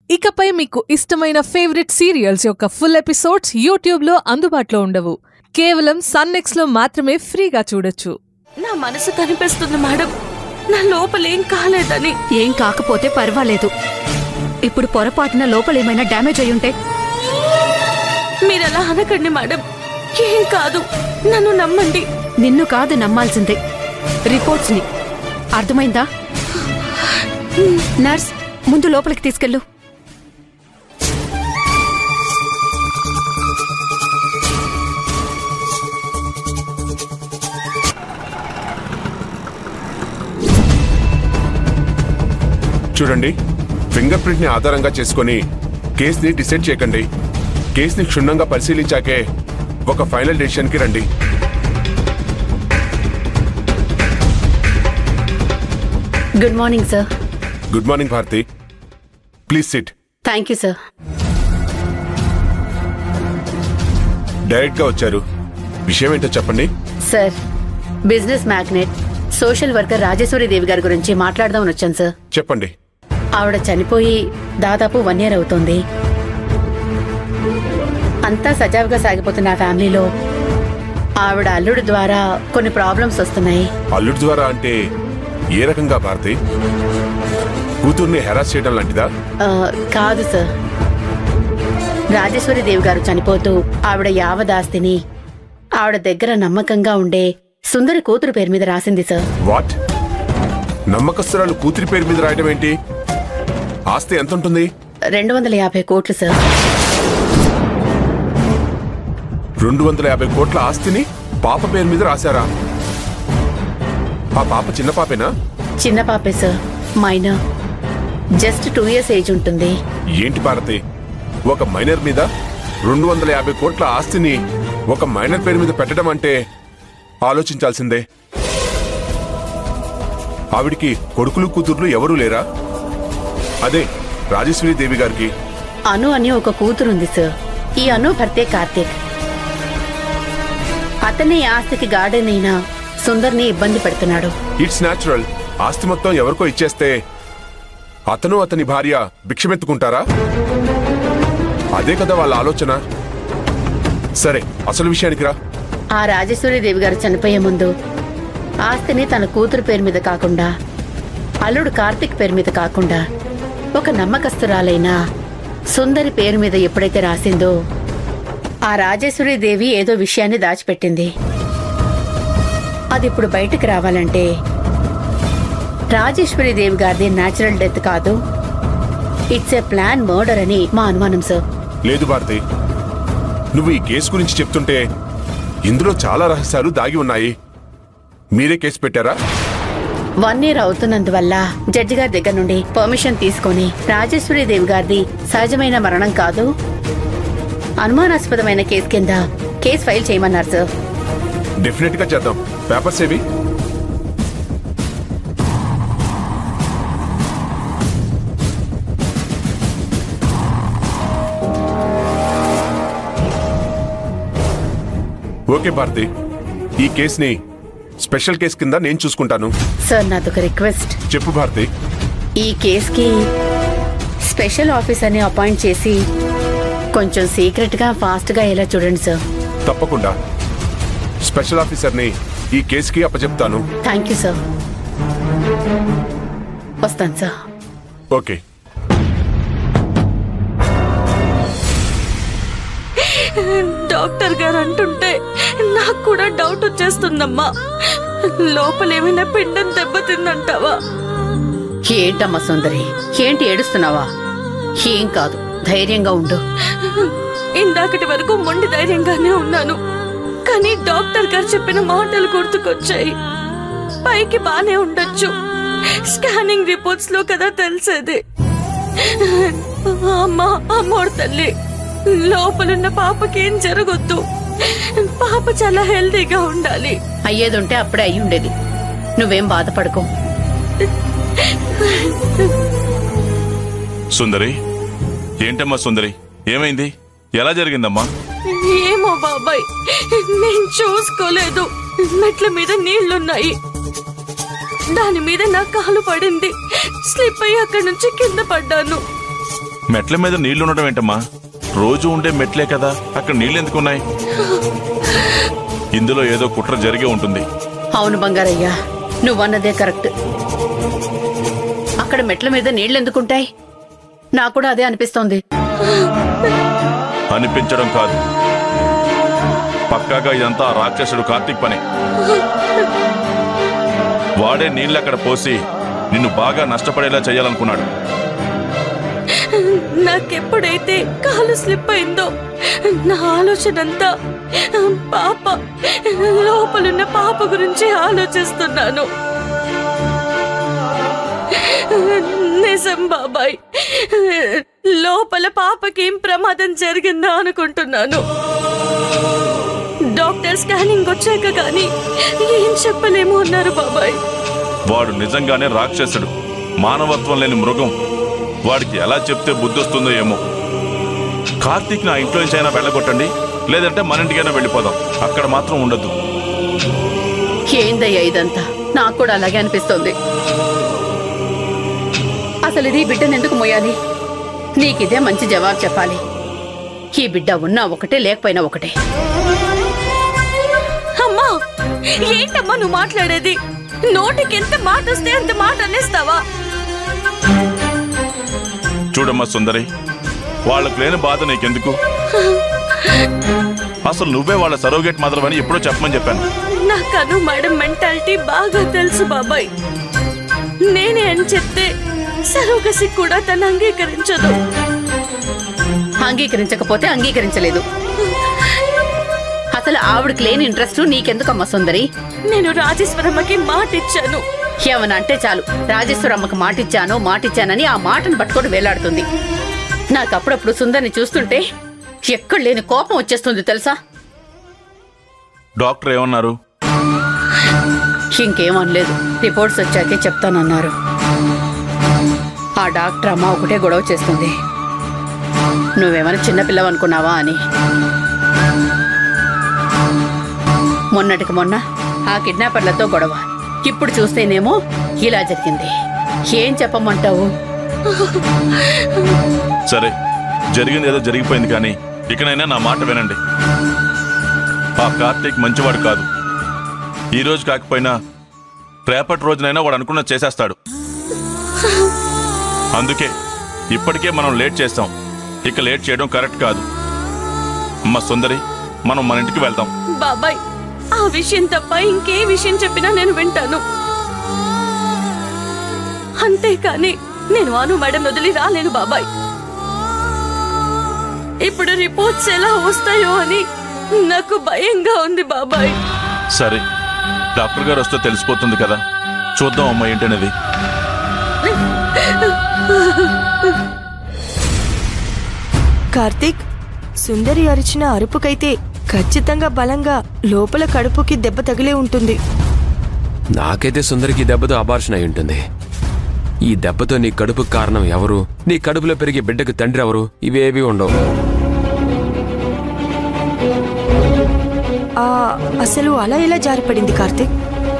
ఇకపై మీకు ఇష్టమైన ఫేవరెట్ సీరియల్స్ యొక్క ఫుల్ ఎపిసోడ్స్ యూట్యూబ్లో అందుబాటులో ఉండవు కేవలం సన్నెక్స్లో మాత్రమే ఫ్రీగా చూడొచ్చు నా మనసు కనిపిస్తుంది మేడం నా లోపలేం కాలేదని ఏం కాకపోతే పర్వాలేదు ఇప్పుడు పొరపాటున లోపలేమైనా డ్యామేజ్ అయ్యుంటే మీరలా అనకండి మేడం ఏం కాదు నన్ను నమ్మండి నిన్ను కాదు నమ్మాల్సిందే రిపోర్ట్స్ ని అర్థమైందా నర్స్ ముందు లోపలికి తీసుకెళ్ళు చూడండి ఫింగర్ ప్రింట్ ని ఆధారంగా చేసుకొని కేసుని డిసైడ్ చేయకండి కేసుని క్షుణ్ణంగా పరిశీలించాకే ఒక ఫైనల్ డెసిషన్ కి రండి good morning sir good morning Bharathi please sit thank you sir direct గా వచ్చారు విషయం ఏంటో చెప్పండి సార్ business magnate social worker Rajeshwari Devi గారి గురించి మాట్లాడదామని వచ్చాను సార్ చెప్పండి ఆవిడ చనిపోయి దాదాపు వన్ ఇయర్ అవుతోంది అంతా సజావుగా సాగిపోతున్న ఆ ఫ్యామిలీలో ఆవిడ అల్లుడి ద్వారా కొన్ని ప్రాబ్లమ్స్ వస్తున్నాయి అల్లుడి ద్వారా అంటే ఏ రకంగా భారతి కూతుర్ని హెరాస్ చేయడం లాంటిదా ఆ, కాదు సార్ రాజేశ్వరి దేవి గారు చనిపోతూ ఆవిడ యావదాస్తిని ఆవిడ దగ్గర నమ్మకంగా ఉండే సుందరి కూతురు పేరు మీద రాసింది సార్ వాట్ నమ్మకస్తురాలు కూతురి పేరు మీద రాయడం ఏంటి ఆస్తి ఎంత ఉంటుంది రెండు వందల యాభై కోట్లు సార్ రెండు వందల యాభై కోట్ల ఆస్తిని పాప పేరు మీద రాశారా ఆ పాప చిన్న పాపేనా చిన్న పాపే sir minor just two years age ఉంటుంది ఏంటి భారతి ఒక మైనర్ మీద రెండు వందల యాభై కోట్ల ఆస్తిని ఒక మైనర్ పేరు మీద పెట్టడం అంటే ఆలోచించాల్సిందే ఆవిడికి కొడుకులు కూతుర్లు ఎవరూ లేరా అదే రాజేశ్వరి దేవి గారికి అను అని ఒక కూతురుంది సార్ ఈ అను భర్తే కార్తీక్ అతనే ఈ ఆస్తికి గార్డెన్ అయిన సుందర్ని ఇబ్బంది పెడుతున్నాడు ఇట్స్ న్యాచురల్ ఆస్తి మొత్తం ఎవరికో ఇచ్చేస్తే అతను అతని భార్య భిక్షమెత్తుకుంటారా అదే కదా వాళ్ళ ఆలోచన సరే అసలు విషయానికి రా ఆ రాజేశ్వరి దేవి గారు చనిపోయే ముందు ఆస్తిని తన కూతురు పేరు మీద కాకుండా అల్లుడు కార్తీక్ పేరు మీద కాకుండా ఒక నమ్మకస్తురాలైన సుందరి పేరు మీద ఎప్పుడైతే రాసిందో ఆ రాజేశ్వరి దేవి ఏదో విషయాన్ని దాచిపెట్టింది అది ఇప్పుడు బయటకు రావాలంటే రాజేశ్వరి దేవి గారిది న్యాచురల్ డెత్ కాదు ఇట్స్ ఏ ప్లాన్ మర్డర్ అని మా అనుమానం సార్ లేదు భారతి నువ్వు ఈ కేసు గురించి చెప్తుంటే ఇందులో చాలా రహస్యాలు దాగి ఉన్నాయి మీరే కేసు పెట్టారా వన్ ఇయర్ అవుతున్నందువల్ల జడ్జి గారి దగ్గర నుండి పర్మిషన్ తీసుకొని రాజేశ్వరి దేవి గారిది సహజమైన మరణం కాదు అనుమానాస్పదమైన కేసు కింద కేసు ఫైల్ చేయమన్నారు సార్ డెఫినెట్ గా చేద్దాం పేపర్స్ ఏవి ఓకే భారతి ఈ కేసుని స్పెషల్ కేసు కింద నేను చూసుకుంటాను సార్ నాదొక రిక్వెస్ట్ చెప్పు భారతి ఈ కేసుకి స్పెషల్ ఆఫీసర్ని అపాయింట్ చేసి కొంచెం సీక్రెట్ గా ఫాస్ట్ గా ఎలా చూడండి సార్ తప్పకుండా స్పెషల్ ఆఫీసర్ని ఈ కేసుకి అప్పచెప్తాను థ్యాంక్ యూ సార్ వస్తాను సార్ ఓకే డాక్టర్ గారు అంటుంటే నాకు కూడా డౌట్ వచ్చేస్తుందమ్మా లోపల ఏమైనా పిండం దెబ్బతిందంటావా ఏంటమ్మా సుందరి ఏంటి ఏడుస్తున్నావా ఏం కాదు ధైర్యంగా ఉండు ఇందాకటి వరకు మొండి ధైర్యంగానే ఉన్నాను కానీ డాక్టర్ గారు చెప్పిన మాటలు గుర్తుకొచ్చాయి పైకి బానే ఉండొచ్చు స్కానింగ్ రిపోర్ట్స్ లో కదా తెలిసేది అమ్మా అమ్మోడు తల్లి లోపలున్న పాపకేం జరగొద్దు పాప చాలా హెల్తీగా ఉండాలి అయ్యేదుంటే అప్పుడే అయి ఉండేది నువ్వేం బాధపడకు సుందరి ఏంటమ్మా సుందరి ఏమైంది ఎలా జరిగిందమ్మా ఏమో బాబాయ్ నేను చూసుకోలేదు మెట్ల మీద నీళ్లున్నాయి దాని మీద నా కాలు పడింది స్లిప్ అయ్యి అక్కడి నుంచి కింద పడ్డాను మెట్ల మీద నీళ్లు ఉండడం ఏంటమ్మా రోజు ఉండే మెట్లే కదా అక్కడ నీళ్ళు ఎందుకున్నాయి ఇందులో ఏదో కుట్ర జరిగే ఉంటుంది అవును బంగారయ్యా నువ్వన్నదే కరెక్ట్ అక్కడ మెట్ల మీద నీళ్లు ఎందుకుంటాయి నాకు కూడా అదే అనిపిస్తోంది అనిపించడం కాదు పక్కాగా ఇదంతా ఆ రాక్షసుడు కార్తీక్ పని వాడే నీళ్ళు అక్కడ పోసి నిన్ను బాగా నష్టపడేలా చేయాలనుకున్నాడు నాకెప్పుడైతే కాలు స్లిప్ అయిందో నా ఆలోచన అంతా పాప లోపలున్న పాప గురించి ఆలోచిస్తున్నాను నిజం బాబాయ్ లోపల పాపకేం ప్రమాదం జరిగిందా అనుకుంటున్నాను డాక్టర్ స్కానింగ్ వచ్చాక కానీ ఏం చెప్పలేము అన్నారు బాబాయ్ వాడు నిజంగానే రాక్షసుడు మానవత్వం లేని మృగం వాడికి ఎలా చెప్తే బుద్ధొస్తుందో ఏమో కార్తీక్ నా ఇంట్లో నుంచి అయినా వెళ్ళగొట్టండి లేదంటే మన ఇంటికైనా వెళ్ళిపోదాం అక్కడ మాత్రం ఉండద్దు ఏందయ్యా ఇదంతా నాకు కూడా అలాగే అనిపిస్తోంది అసలు ఇది ఈ బిడ్డను ఎందుకు మోయాలి నీకిదే మంచి జవాబు చెప్పాలి ఈ బిడ్డ ఉన్నా ఒకటే లేకపోయినా ఒకటే అమ్మా ఏంటమ్మా నువ్వు మాట్లాడేది నోటికి ఎంత మాట వస్తే అంత మాట అనేస్తావా చూడమ్మా సుందరి వాళ్ళకు లేని బాధ నీకెందుకు అసలు నువ్వే వాళ్ళ సరోగేట్ మదర్ అని ఎప్పుడో చెప్పమని చెప్పాను నాకను మేడం మెంటాలిటీ బాగా తెలుసు బాబాయ్ నేనే అని చెప్తే సరోగసి కూడా తను అంగీకరించదు అంగీకరించకపోతే అంగీకరించలేదు అసలు ఆవిడకి లేని ఇంట్రెస్ట్ నీకెందుకమ్మా సుందరి నేను రాజేశ్వరమ్మకి మాట ఇచ్చాను ఏమన్నా అంటే చాలు రాజేశ్వరమ్మకు మాటిచ్చాను మాటిచ్చానని ఆ మాటను పట్టుకొని వేలాడుతుంది నాకు అప్పుడప్పుడు సుందరిని చూస్తుంటే ఎక్కడ లేని కోపం వచ్చేస్తుంది తెలుసా డాక్టర్ ఏమన్నారు ఇంకేమనలేదు రిపోర్ట్స్ వచ్చాకే చెప్తానన్నారు ఆ డాక్టర్ అమ్మ ఒకటే గొడవ చేస్తుంది నువ్వేమైనా చిన్నపిల్లవనుకున్నావా అని మొన్నటికి మొన్న ఆ కిడ్నాపర్లతో గొడవ ఇప్పుడు చూస్తేనేమో ఇలా జరిగింది ఏం చెప్పమంటావు సరే జరిగింది ఏదో జరిగిపోయింది కానీ ఇకనైనా నా మాట వినండి ఆ కార్తీక్ మంచివాడు కాదు ఈ రోజు కాకపోయినా రేపటి రోజునైనా వాడు అనుకున్న చేసేస్తాడు అందుకే ఇప్పటికే మనం లేట్ చేస్తాం ఇక లేట్ చేయడం కరెక్ట్ కాదు అమ్మ సుందరి మనం మన ఇంటికి వెళ్దాం బాబాయ్ ఆ విషయం తప్ప ఇంకే విషయం చెప్పినా నేను వింటాను అంతేకాని నేను అను మేడం వదిలి రాలేను బాబాయ్ ఇప్పుడు రిపోర్ట్స్ ఎలా వస్తాయో అని నాకు భయంగా ఉంది బాబాయ్ సరే డాక్టర్ గారు వస్తే తెలిసిపోతుంది కదా చూద్దాం అమ్మ ఏంటనేది కార్తీక్ సుందరి అరిచిన అరుపుకైతే ఖచ్చితంగా బలంగా లోపల కడుపుకి దెబ్బ తగిలే ఉంటుంది నాకైతే సుందరికి దెబ్బతో అబార్షన్ అయి ఉంటుంది ఈ దెబ్బతో నీ కడుపుకు కారణం ఎవరు నీ కడుపులో పెరిగే బిడ్డకు తండ్రి ఎవరు ఇవేవి ఉండవు ఆ అసలు అలా ఎలా జారిపడింది కార్తీక్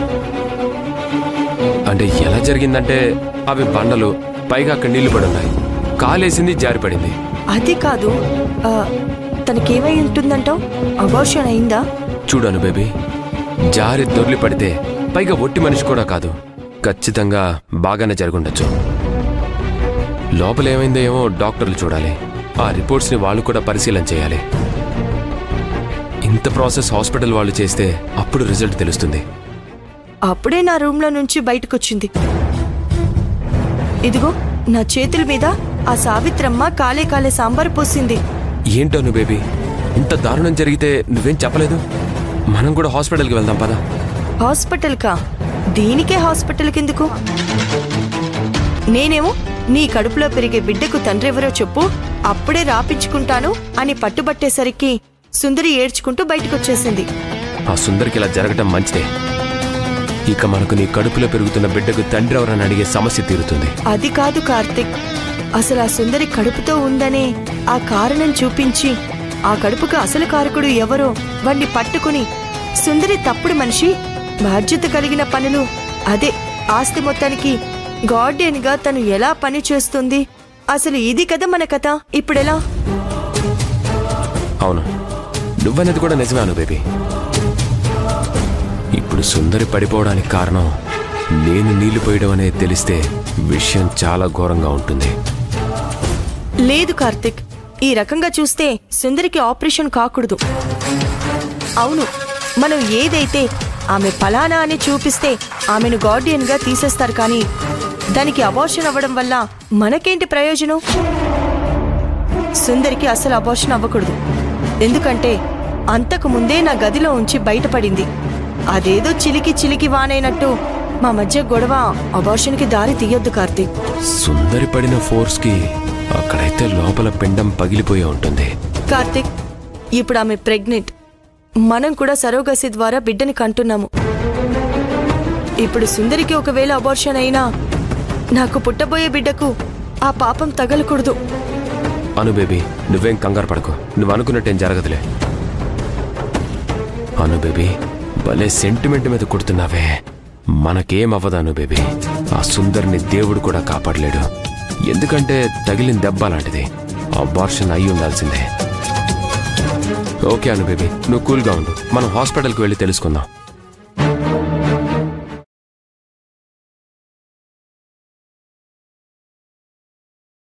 అంటే ఎలా జరిగిందంటే అవి బండలు పైగా అక్కడ నీళ్లు పడి ఉన్నాయి కాలేసింది జారిపడింది అది కాదు ఆ, తనకేమై ఉంటుందంటావు అబార్షన్ అయిందా చూడను బేబీ జారి దొర్లి పడితే పైగా ఒట్టి మనిషి కూడా కాదు ఖచ్చితంగా బాగానే జరుగుండొచ్చు లోపల ఏమైందో ఏమో డాక్టర్లు చూడాలి ఆ రిపోర్ట్స్ని వాళ్ళు కూడా పరిశీలన చేయాలి ఇంత ప్రాసెస్ హాస్పిటల్ వాళ్ళు చేస్తే అప్పుడు రిజల్ట్ తెలుస్తుంది అప్పుడే నా రూమ్లో నుంచి బయటకొచ్చింది ఇదిగో నా చేతుల మీద ఆ సావిత్రమ్మ కాలే కాలే సాంబార్ పోసింది ఏంటో నువ్వు బేబీ ఇంత దారుణం జరిగితే నువ్వేం చెప్పలేదు మనం కూడా హాస్పిటల్కి వెళ్దాం పదా హాస్పిటల్కా దీనికే హాస్పిటల్ కిందుకు నేనేమో నీ కడుపులో పెరిగే బిడ్డకు తండ్రి ఎవరో చెప్పు అప్పుడే రాపించుకుంటాను అని పట్టుబట్టేసరికి సుందరి ఏడ్చుకుంటూ బయటకొచ్చేసింది ఆ సుందరికి ఇలా జరగటం మంచిదే ఇక మనకు నీ కడుపులో పెరుగుతున్న బిడ్డకు తండ్రి ఎవరని అడిగే సమస్య తీరుతుంది అది కాదు కార్తిక్ అసలు ఆ సుందరి కడుపుతో ఉందనే ఆ కారణం చూపించి ఆ కడుపుకు అసలు కారకుడు ఎవరో వాణ్ణి పట్టుకుని సుందరి తప్పుడు మనిషి బాధ్యత కలిగిన పనులు అదే ఆస్తి మొత్తానికి గార్డియన్ గా తను ఎలా పని చేస్తుంది అసలు ఇది కదా మన కథ ఇప్పుడెలా అవును నువ్వనేది కూడా నిజమే అను బేబీ ఇప్పుడు సుందరి పడిపోవడానికి కారణం నేను నీళ్లు పోయడం అనేది తెలిస్తే విషయం చాలా ఘోరంగా ఉంటుంది లేదు కార్తిక్ ఈ రకంగా చూస్తే సుందరికి ఆపరేషన్ కాకూడదు అవును మనం ఏదైతే ఆమె ఫలానా అని చూపిస్తే ఆమెను గార్డియన్ గా తీసేస్తారు కానీ దానికి అబార్షన్ అవ్వడం వల్ల మనకేంటి ప్రయోజనం సుందరికి అసలు అబార్షన్ అవ్వకూడదు ఎందుకంటే అంతకు ముందే నా గదిలో ఉంచి బయటపడింది అదేదో చిలికి చిలికి వానైనట్టు మా మధ్య గొడవ అబార్షన్కి దారి తీయొద్దు కార్తీక్ సుందరి పడిన ఫోర్స్కి అక్కడైతే లోపల పిండం పగిలిపోయి ఉంటుంది కార్తిక్ ఇప్పుడు ఆమె ప్రెగ్నెంట్ మనం కూడా సరోగసి ద్వారా బిడ్డని కంటున్నాము ఇప్పుడు సుందరికి ఒకవేళ అబార్షన్ అయినా నాకు పుట్టబోయే బిడ్డకు ఆ పాపం తగలకూడదు అను బేబీ నువ్వేం కంగారు పడకు నువ్వు అనుకున్నట్టేం జరగదులే అను బేబీ భలే సెంటిమెంట్ మీద కుడుతున్నావే మనకేం అవ్వదు అను బేబీ ఆ సుందరిని దేవుడు కూడా కాపాడలేడు ఎందుకంటే తగిలిన దెబ్బ లాంటిది అబార్షన్ అయి ఉండాల్సిందే ఓకే అను బేబీ నువ్వు కూల్గా ఉండు మనం హాస్పిటల్కి వెళ్ళి తెలుసుకుందాం